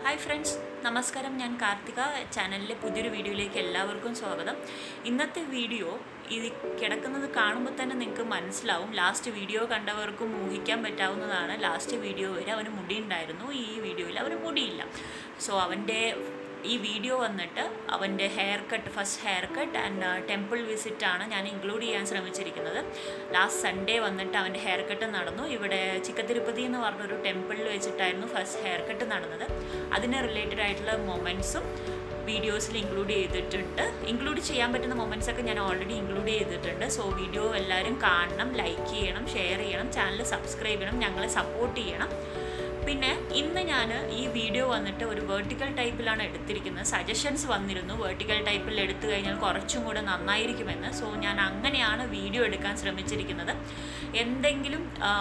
Hi friends നമസ്കാരം ഞാൻ കാർത്തിക ചാനലിലെ പുതിയൊരു വീഡിയോയിലേക്ക് എല്ലാവർക്കും സ്വാഗതം ഇന്നത്തെ വീഡിയോ ഇത് കിടക്കുന്നത് കാണുമ്പോൾ തന്നെ നിങ്ങൾക്ക് മനസ്സിലാവും ലാസ്റ്റ് വീഡിയോ കണ്ടവർക്കും ഊഹിക്കാൻ പറ്റാവുന്നതാണ് ലാസ്റ്റ് വീഡിയോ വരെ അവന് മുടിയുണ്ടായിരുന്നു ഈ വീഡിയോയിൽ അവന് മുടിയില്ല സോ അവൻ്റെ ഈ വീഡിയോ വന്നിട്ട് അവൻ്റെ hair cut first hair cut and temple visit ആണ് ഞാൻ ഇൻക്ലൂഡ് ചെയ്യാൻ ശ്രമിച്ചിരിക്കുന്നത് ലാസ്റ്റ് സൺഡേ വന്നിട്ട് അവൻ്റെ ഹെയർ കട്ട് നടന്നു ഇവിടെ ചിക്കത്തിരുപ്പതി എന്ന് പറഞ്ഞൊരു ടെമ്പിളിൽ വെച്ചിട്ടായിരുന്നു ഫസ്റ്റ് ഹെയർ കട്ട് നടന്നത് അതിന് റിലേറ്റഡ് ആയിട്ടുള്ള മൊമെൻറ്റ്സും വീഡിയോസിൽ ഇൻക്ലൂഡ് ചെയ്തിട്ടുണ്ട് ഇൻക്ലൂഡ് ചെയ്യാൻ പറ്റുന്ന മൊമെൻറ്റ്സ് ഒക്കെ ഞാൻ ഓൾറെഡി ഇൻക്ലൂഡ് ചെയ്തിട്ടുണ്ട് സോ വീഡിയോ എല്ലാവരും കാണണം ലൈക്ക് ചെയ്യണം ഷെയർ ചെയ്യണം ചാനൽ സബ്സ്ക്രൈബ് ചെയ്യണം ഞങ്ങളെ സപ്പോർട്ട് ചെയ്യണം പിന്നെ ഇന്ന് ഞാൻ ഈ വീഡിയോ വന്നിട്ട് ഒരു വേർട്ടിക്കൽ ടൈപ്പിലാണ് എടുത്തിരിക്കുന്നത് സജഷൻസ് വന്നിരുന്നു വേർട്ടിക്കൽ ടൈപ്പിൽ എടുത്തു കഴിഞ്ഞാൽ കുറച്ചും കൂടെ നന്നായിരിക്കുമെന്ന് സോ ഞാൻ അങ്ങനെയാണ് വീഡിയോ എടുക്കാൻ ശ്രമിച്ചിരിക്കുന്നത് എന്തെങ്കിലും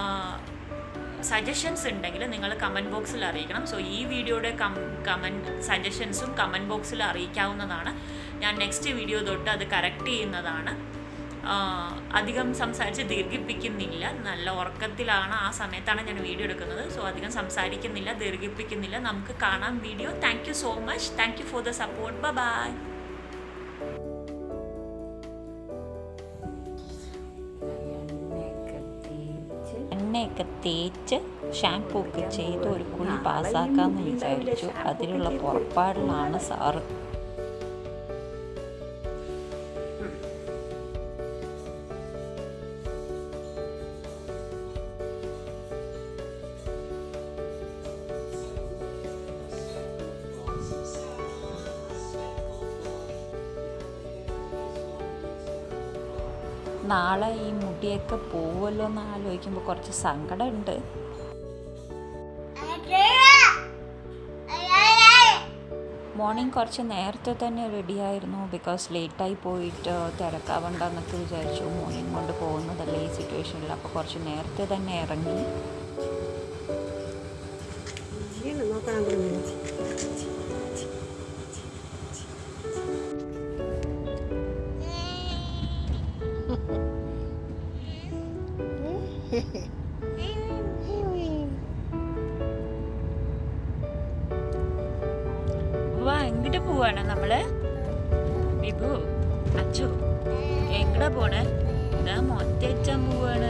സജഷൻസ് ഉണ്ടെങ്കിൽ നിങ്ങൾ കമൻറ്റ് ബോക്സിൽ അറിയിക്കണം സോ ഈ വീഡിയോയുടെ കം കമൻറ്റ് സജഷൻസും കമൻറ്റ് ബോക്സിൽ അറിയിക്കാവുന്നതാണ് ഞാൻ നെക്സ്റ്റ് വീഡിയോ തൊട്ട് അത് കറക്റ്റ് ചെയ്യുന്നതാണ് അധികം സംസാരിച്ച് ദീർഘിപ്പിക്കുന്നില്ല നല്ല ഉറക്കത്തിലാണ് ആ സമയത്താണ് ഞാൻ വീഡിയോ എടുക്കുന്നത് സോ അധികം സംസാരിക്കുന്നില്ല ദീർഘിപ്പിക്കുന്നില്ല നമുക്ക് കാണാം video thank you so much thank you for the support bye bye എണ്ണയൊക്കെ തേച്ച് ഷാമ്പൂ ഒക്കെ ചെയ്ത് ഒരു കുളി പാസ്സാക്കാമെന്ന് വിചാരിച്ചു അതിനുള്ള പുറപ്പാടിലാണ് സാറ് നാളെ ഈ മുടിയൊക്കെ പോവുമല്ലോ എന്ന് ആലോചിക്കുമ്പോൾ കുറച്ച് സങ്കടമുണ്ട് മോർണിംഗ് കുറച്ച് നേരത്തെ തന്നെ റെഡിയായിരുന്നു ബിക്കോസ് ലേറ്റായി പോയിട്ട് തിരക്കാവണ്ടെന്നൊക്കെ വിചാരിച്ചു മോർണിംഗ് കൊണ്ട് പോകുന്നതല്ലേ ഈ സിറ്റുവേഷനിൽ അപ്പോൾ കുറച്ച് നേരത്തെ തന്നെ ഇറങ്ങി വാ എങ്ങോട്ട് പോവാണ് നമ്മള് വിഭു അച്ചു എങ്ങടാ പോണേ ഇതാ മൊത്തച്ചാൻ പോവാണ്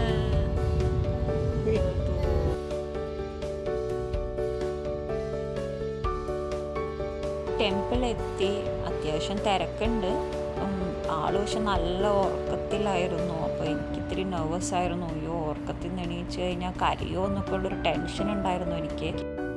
ടെമ്പിൾ എത്തി അത്യാവശ്യം തിരക്കുണ്ട് ആള് പക്ഷെ നല്ല ഉറക്കത്തിലായിരുന്നു അപ്പോൾ എനിക്ക് ഇത്തിരി നെർവസ് ആയിരുന്നു അയ്യോ ഉറക്കത്തിൽ നിന്ന് എണീച്ച് കഴിഞ്ഞാൽ കരയോ എന്നൊക്കെ ഉള്ളൊരു ടെൻഷൻ ഉണ്ടായിരുന്നു എനിക്ക്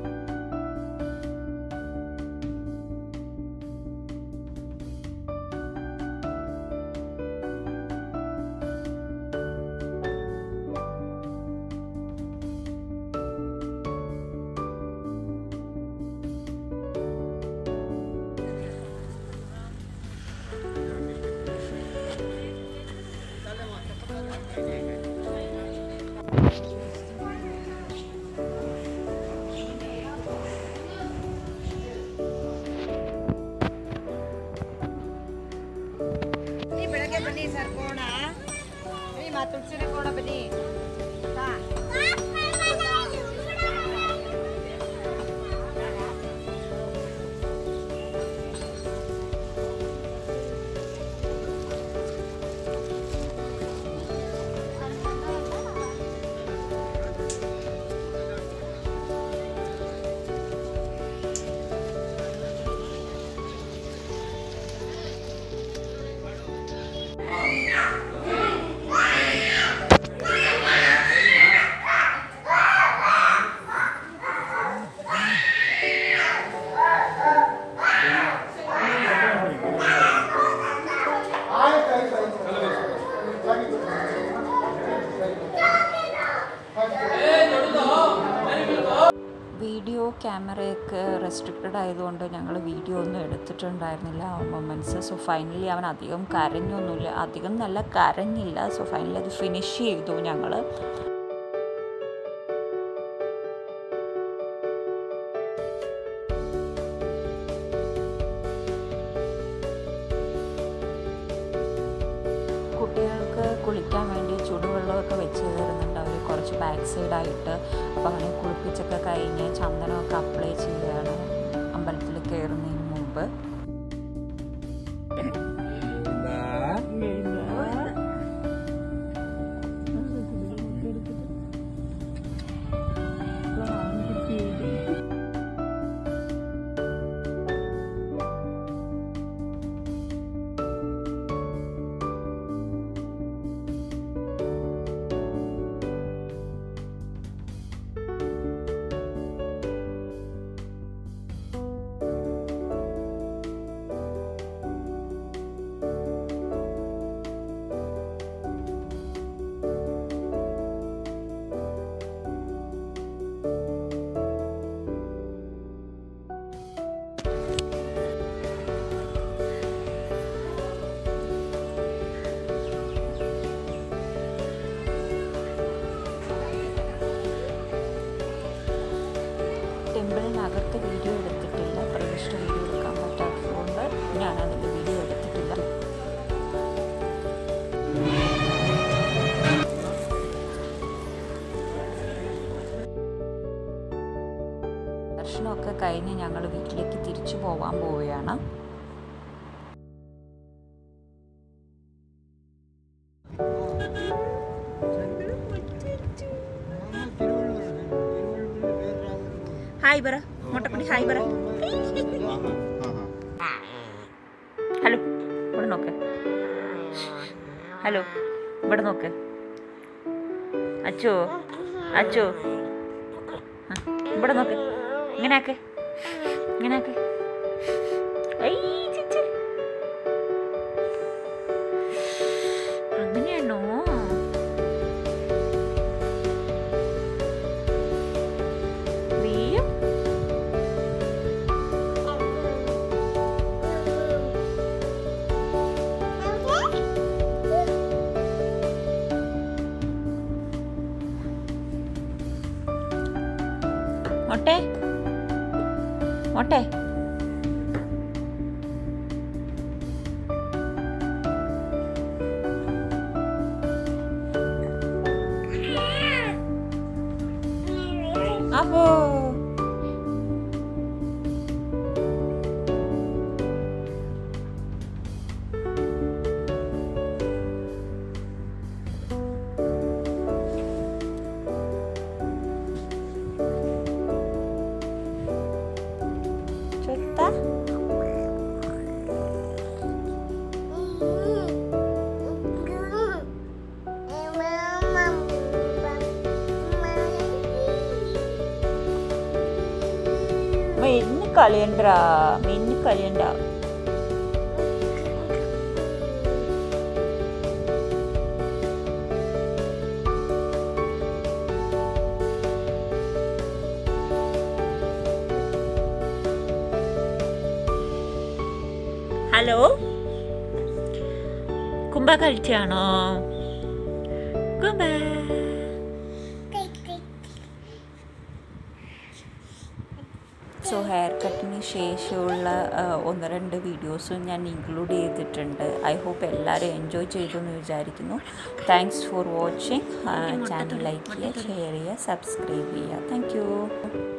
ಬೆಳಗ್ಗೆ ಬನ್ನಿ ಸರ್ಕೋಣ ಬನ್ನಿ ಮಾ ತುಳಸಿನ ಕೋಣ ಬನ್ನಿ ಬಾ. വീഡിയോ ക്യാമറയൊക്കെ റെസ്ട്രിക്റ്റഡ് ആയതുകൊണ്ട് ഞങ്ങൾ വീഡിയോ ഒന്നും എടുത്തിട്ടുണ്ടായിരുന്നില്ല ആ മൊമെൻറ്റ്സ് സോ ഫൈനലി അവൻ അധികം കരഞ്ഞൊന്നുമില്ല അധികം നല്ല കരഞ്ഞില്ല സോ ഫൈനലി അത് ഫിനിഷ് ചെയ്തു ഞങ്ങൾ കുട്ടികൾക്ക് കുളിക്കാൻ വേണ്ടി ചുടുവെള്ളമൊക്കെ വെച്ച് തരുന്നുണ്ട് അവർ കുറച്ച് ബാക്ക് സൈഡായിട്ട് അപ്പോൾ അവനെ കുളിപ്പിച്ചൊക്കെ കഴിഞ്ഞ് ചന്ദനമൊക്കെ അപ്ലൈ ചെയ്യുകയാണ് അതിൻ്റെ വീഡിയോ എടുത്തിട്ടില്ല പ്രതിഷ്ഠ വീഡിയോ എടുക്കാൻ പറ്റാത്തതുകൊണ്ട് ഞാൻ അതിൻ്റെ വീഡിയോ എടുത്തിട്ടില്ല ദർശനമൊക്കെ കഴിഞ്ഞ് ഞങ്ങൾ വീട്ടിലേക്ക് തിരിച്ചു പോകാൻ പോവുകയാണ് ഹായ് പറ മുട്ടക്കുട്ടി ഹായ് പറ ഹലോ ഇവിടെ നോക്ക് ഹലോ ഇവിടെ നോക്ക് അച്ചോ അച്ചോ ആ, ഇവിടെ നോക്ക് ഇങ്ങനെ ആക്ക് ഇങ്ങനെ ആക്ക് ഐ, ചിച്ച്. അങ്ങനെയാണോ വീഴും ಮೊಟ್ಟೆ ಮೊಟ್ಟೆ അപ്പോ ചൊത്ത മെന്ന് കളിയണ്ടാ മെന്ന് കളിയണ്ട ഹലോ കുമ്പ കളിച്ചാണോ കുമ്പ സോ ഹെയർ കട്ടിന് ശേഷമുള്ള ആ, ഒന്ന് രണ്ട് വീഡിയോസും ഞാൻ ഇൻക്ലൂഡ് ചെയ്തിട്ടുണ്ട് ഐ ഹോപ്പ് എല്ലാവരും എൻജോയ് ചെയ്തു എന്ന് വിചാരിക്കുന്നു thanks for watching channel like ചെയ്യുക ഷെയർ ചെയ്യുക സബ്സ്ക്രൈബ് ചെയ്യുക താങ്ക് യു